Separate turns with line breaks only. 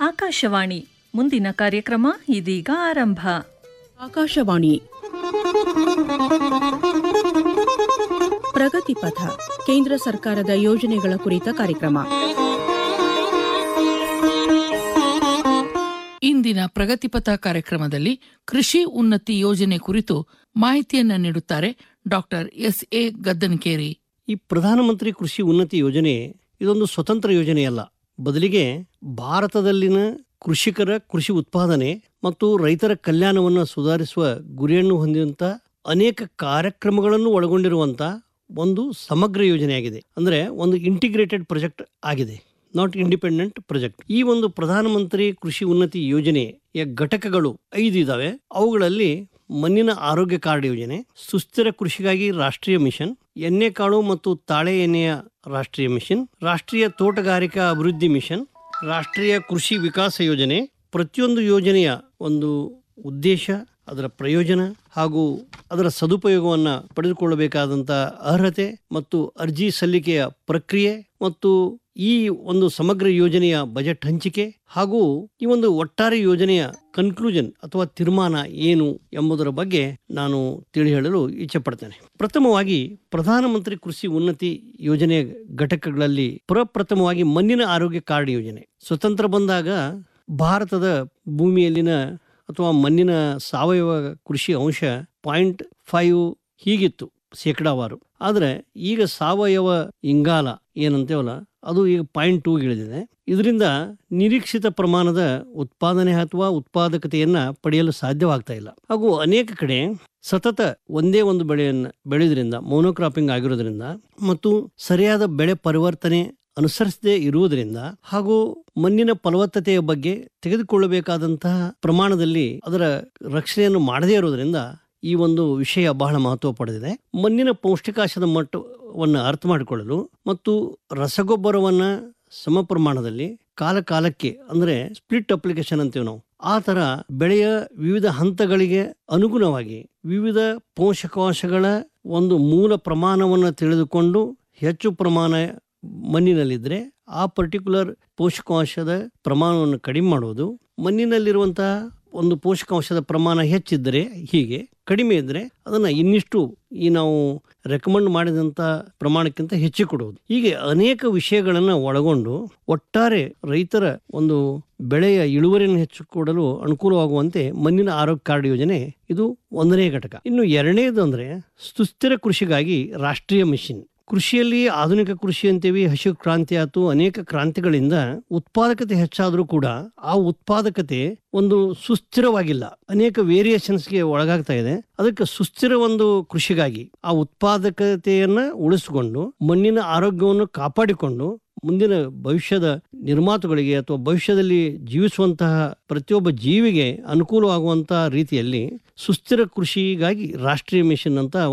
ಆಕಾಶವಾಣಿ ಮುಂದಿನ ಕಾರ್ಯಕ್ರಮ ಇದೀಗ ಆರಂಭ
ಆಕಾಶವಾಣಿ ಪ್ರಗತಿ ಪಥ ಕೇಂದ್ರ ಸರ್ಕಾರದ ಯೋಜನೆಗಳ ಕುರಿತ ಕಾರ್ಯಕ್ರಮ
ಇಂದಿನ ಪ್ರಗತಿಪಥ ಕಾರ್ಯಕ್ರಮದಲ್ಲಿ ಕೃಷಿ ಉನ್ನತಿ ಯೋಜನೆ ಕುರಿತು ಮಾಹಿತಿಯನ್ನ ನೀಡುತ್ತಾರೆ ಡಾಕ್ಟರ್ ಎಸ್ ಎ ಗದ್ದನಕೇರಿ
ಈ ಪ್ರಧಾನಮಂತ್ರಿ ಕೃಷಿ ಉನ್ನತಿ ಯೋಜನೆ ಇದೊಂದು ಸ್ವತಂತ್ರ ಯೋಜನೆಯಲ್ಲ ಬದಲಿಗೆ ಭಾರತದಲ್ಲಿನ ಕೃಷಿಕರ ಕೃಷಿ ಉತ್ಪಾದನೆ ಮತ್ತು ರೈತರ ಕಲ್ಯಾಣವನ್ನು ಸುಧಾರಿಸುವ ಗುರಿಯನ್ನು ಹೊಂದಿದಂಥ ಅನೇಕ ಕಾರ್ಯಕ್ರಮಗಳನ್ನು ಒಳಗೊಂಡಿರುವಂಥ ಒಂದು ಸಮಗ್ರ ಯೋಜನೆಯಾಗಿದೆ ಅಂದರೆ ಒಂದು ಇಂಟಿಗ್ರೇಟೆಡ್ ಪ್ರಾಜೆಕ್ಟ್ ಆಗಿದೆ ನಾಟ್ ಇಂಡಿಪೆಂಡೆಂಟ್ ಪ್ರಾಜೆಕ್ಟ್ ಈ ಒಂದು ಪ್ರಧಾನಮಂತ್ರಿ ಕೃಷಿ ಉನ್ನತಿ ಯೋಜನೆಯ ಘಟಕಗಳು ಐದು ಇದಾವೆ ಅವುಗಳಲ್ಲಿ ಮಣ್ಣಿನ ಆರೋಗ್ಯ ಕಾರ್ಡ್ ಯೋಜನೆ ಸುಸ್ಥಿರ ಕೃಷಿಗಾಗಿ ರಾಷ್ಟ್ರೀಯ ಮಿಷನ್ ಎಣ್ಣೆಕಾಳು ಮತ್ತು ತಾಳೆ ಎಣ್ಣೆಯ ರಾಷ್ಟ್ರೀಯ ಮಿಷನ್ ರಾಷ್ಟ್ರೀಯ ತೋಟಗಾರಿಕಾ ಅಭಿವೃದ್ಧಿ ಮಿಷನ್ ರಾಷ್ಟ್ರೀಯ ಕೃಷಿ ವಿಕಾಸ ಯೋಜನೆ ಪ್ರತಿಯೊಂದು ಯೋಜನೆಯ ಒಂದು ಉದ್ದೇಶ ಅದರ ಪ್ರಯೋಜನ ಹಾಗೂ ಅದರ ಸದುಪಯೋಗವನ್ನು ಪಡೆದುಕೊಳ್ಳಬೇಕಾದಂಥ ಅರ್ಹತೆ ಮತ್ತು ಅರ್ಜಿ ಸಲ್ಲಿಕೆಯ ಪ್ರಕ್ರಿಯೆ ಮತ್ತು ಈ ಒಂದು ಸಮಗ್ರ ಯೋಜನೆಯ ಬಜೆಟ್ ಹಂಚಿಕೆ ಹಾಗೂ ಈ ಒಂದು ಒಟ್ಟಾರೆ ಯೋಜನೆಯ ಕನ್ಕ್ಲೂಷನ್ ಅಥವಾ ತೀರ್ಮಾನ ಏನು ಎಂಬುದರ ಬಗ್ಗೆ ನಾನು ತಿಳಿ ಹೇಳಲು ಇಚ್ಛೆ ಪಡ್ತೇನೆ ಪ್ರಥಮವಾಗಿ ಪ್ರಧಾನಮಂತ್ರಿ ಕೃಷಿ ಉನ್ನತಿ ಯೋಜನೆಯ ಘಟಕಗಳಲ್ಲಿ ಪ್ರಪ್ರಥಮವಾಗಿ ಮಣ್ಣಿನ ಆರೋಗ್ಯ ಕಾರ್ಡ್ ಯೋಜನೆ ಸ್ವತಂತ್ರ ಬಂದಾಗ ಭಾರತದ ಭೂಮಿಯಲ್ಲಿನ ಅಥವಾ ಮಣ್ಣಿನ ಸಾವಯವ ಕೃಷಿ ಅಂಶ ಪಾಯಿಂಟ್ ಫೈವ್ ಹೀಗಿತ್ತು ಶೇಕಡಾವಾರು ಆದರೆ ಈಗ ಸಾವಯವ ಇಂಗಾಲ ಏನಂತೇವಲ್ಲ ಅದು ಈಗ ಪಾಯಿಂಟ್ ಟೂ ಇಳಿದಿದೆ ಇದರಿಂದ ನಿರೀಕ್ಷಿತ ಪ್ರಮಾಣದ ಉತ್ಪಾದನೆ ಅಥವಾ ಉತ್ಪಾದಕತೆಯನ್ನ ಪಡೆಯಲು ಸಾಧ್ಯವಾಗ್ತಾ ಇಲ್ಲ ಹಾಗೂ ಅನೇಕ ಕಡೆ ಸತತ ಒಂದೇ ಒಂದು ಬೆಳೆಯನ್ನು ಬೆಳೆಯೋದ್ರಿಂದ ಮೋನೋಕ್ರಾಪಿಂಗ್ ಆಗಿರೋದ್ರಿಂದ ಮತ್ತು ಸರಿಯಾದ ಬೆಳೆ ಪರಿವರ್ತನೆ ಅನುಸರಿಸದೇ ಇರುವುದರಿಂದ ಹಾಗೂ ಮಣ್ಣಿನ ಫಲವತ್ತತೆಯ ಬಗ್ಗೆ ತೆಗೆದುಕೊಳ್ಳಬೇಕಾದಂತಹ ಪ್ರಮಾಣದಲ್ಲಿ ಅದರ ರಕ್ಷಣೆಯನ್ನು ಮಾಡದೇ ಇರುವುದರಿಂದ ಈ ಒಂದು ವಿಷಯ ಬಹಳ ಮಹತ್ವ ಪಡೆದಿದೆ ಮಣ್ಣಿನ ಪೌಷ್ಟಿಕಾಂಶದ ಮಟ್ಟವನ್ನು ಅರ್ಥ ಮಾಡಿಕೊಳ್ಳಲು ಮತ್ತು ರಸಗೊಬ್ಬರವನ್ನ ಸಮ ಪ್ರಮಾಣದಲ್ಲಿ ಕಾಲ ಕಾಲಕ್ಕೆ ಅಂದ್ರೆ ಸ್ಪ್ಲಿಟ್ ಅಪ್ಲಿಕೇಶನ್ ಅಂತೀವಿ ನಾವು ಆ ತರ ಬೆಳೆಯ ವಿವಿಧ ಹಂತಗಳಿಗೆ ಅನುಗುಣವಾಗಿ ವಿವಿಧ ಪೋಷಕಾಂಶಗಳ ಒಂದು ಮೂಲ ಪ್ರಮಾಣವನ್ನು ತಿಳಿದುಕೊಂಡು ಹೆಚ್ಚು ಪ್ರಮಾಣ ಮಣ್ಣಿನಲ್ಲಿದ್ದರೆ ಆ ಪರ್ಟಿಕ್ಯುಲರ್ ಪೋಷಕಾಂಶದ ಪ್ರಮಾಣವನ್ನು ಕಡಿಮೆ ಮಾಡುವುದು ಮಣ್ಣಿನಲ್ಲಿರುವಂತಹ ಒಂದು ಪೋಷಕಾಂಶದ ಪ್ರಮಾಣ ಹೆಚ್ಚಿದ್ದರೆ ಹೀಗೆ ಕಡಿಮೆ ಇದ್ದರೆ ಅದನ್ನು ಇನ್ನಿಷ್ಟು ಈ ನಾವು ರೆಕಮೆಂಡ್ ಮಾಡಿದಂಥ ಪ್ರಮಾಣಕ್ಕಿಂತ ಹೆಚ್ಚು ಕೊಡುವುದು ಹೀಗೆ ಅನೇಕ ವಿಷಯಗಳನ್ನು ಒಳಗೊಂಡು ಒಟ್ಟಾರೆ ರೈತರ ಒಂದು ಬೆಳೆಯ ಇಳುವರಿಯನ್ನು ಹೆಚ್ಚು ಕೊಡಲು ಅನುಕೂಲವಾಗುವಂತೆ ಮಣ್ಣಿನ ಆರೋಗ್ಯ ಕಾರ್ಡ್ ಯೋಜನೆ ಇದು ಒಂದನೇ ಘಟಕ ಇನ್ನು ಎರಡನೇದು ಅಂದರೆ ಸುಸ್ಥಿರ ಕೃಷಿಗಾಗಿ ರಾಷ್ಟ್ರೀಯ ಮಿಷನ್ ಕೃಷಿಯಲ್ಲಿ ಆಧುನಿಕ ಕೃಷಿ ಅಂತೀವಿ ಹಸಿರು ಕ್ರಾಂತಿ ಆಯ್ತು ಅನೇಕ ಕ್ರಾಂತಿಗಳಿಂದ ಉತ್ಪಾದಕತೆ ಹೆಚ್ಚಾದರೂ ಕೂಡ ಆ ಉತ್ಪಾದಕತೆ ಒಂದು ಸುಸ್ಥಿರವಾಗಿಲ್ಲ ಅನೇಕ ವೇರಿಯೇಷನ್ಸ್ಗೆ ಒಳಗಾಗ್ತಾ ಇದೆ ಅದಕ್ಕೆ ಸುಸ್ಥಿರ ಒಂದು ಕೃಷಿಗಾಗಿ ಆ ಉತ್ಪಾದಕತೆಯನ್ನ ಉಳಿಸಿಕೊಂಡು ಮಣ್ಣಿನ ಆರೋಗ್ಯವನ್ನು ಕಾಪಾಡಿಕೊಂಡು ಮುಂದಿನ ಭವಿಷ್ಯದ ನಿರ್ಮಾತುಗಳಿಗೆ ಅಥವಾ ಭವಿಷ್ಯದಲ್ಲಿ ಜೀವಿಸುವಂತಹ ಪ್ರತಿಯೊಬ್ಬ ಜೀವಿಗೆ ಅನುಕೂಲವಾಗುವಂತಹ ರೀತಿಯಲ್ಲಿ ಸುಸ್ಥಿರ ಕೃಷಿಗಾಗಿ ರಾಷ್ಟ್ರೀಯ ಮಿಷನ್ ಅಂತ